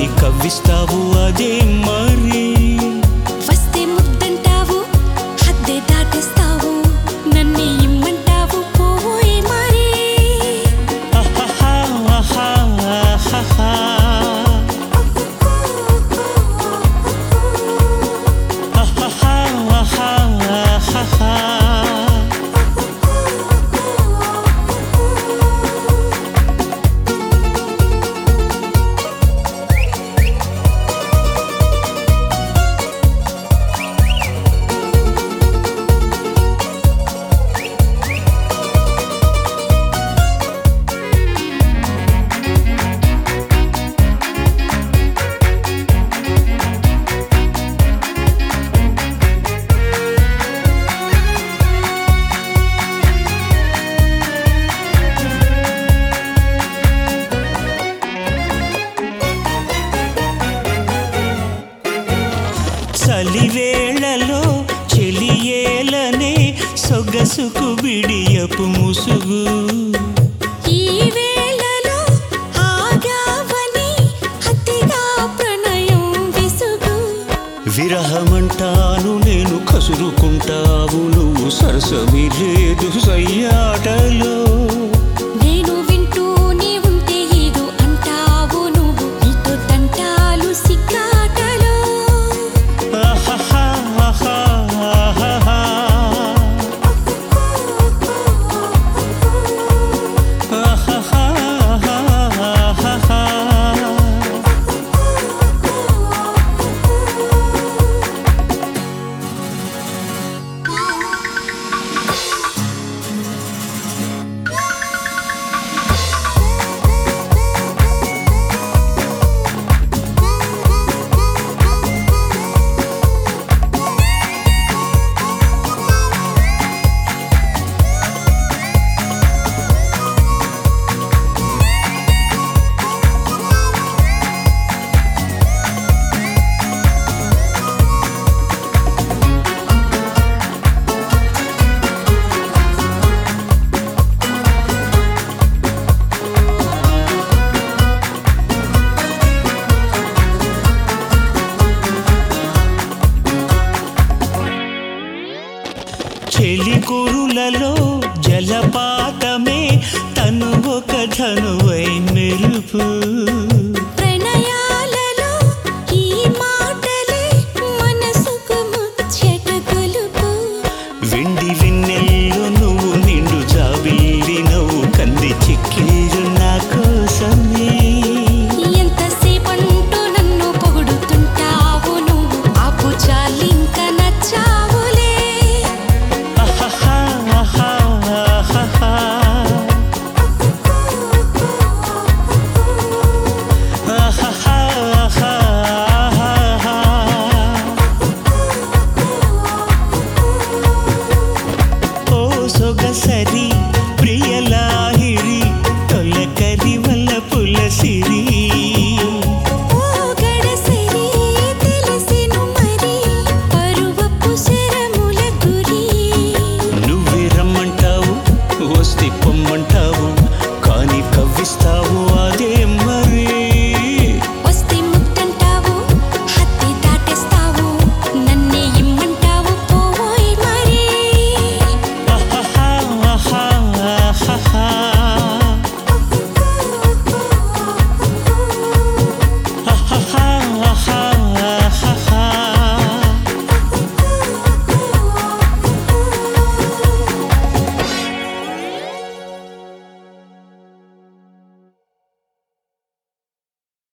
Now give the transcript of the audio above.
కవ్విస్తావు అదే మరి వస్తే ముద్దంటావు హద్దే దాటేస్తావు నన్ను ఇమ్మంటావు పోయే మరి ఆహాహా, ఆహా, ఆహాహా. ఆహాహా, ఆహా, ఆహాహా. చలివేళలో చెలియేలనే సొగసుకు బిడియపు ముసుగు ఈ వేళలో ఆగావని అతిగా ప్రణయం విసుగు విరహమంటాను నేను కసురుకుంటావు నువ్వు సరసమి లేదు సయ్యాటలో నేను వింటూనే ఉంటే ఏదో అంటావు నువ్వు నీతో తంటాలు సిగ్గాటలో ఆహాహా, ఆహా, ఆహాహా. ఆహాహా, ఆహా, ఆహాహా. చెలికురులలో జలపాతమే తను ఒక ధనువై మెరుపు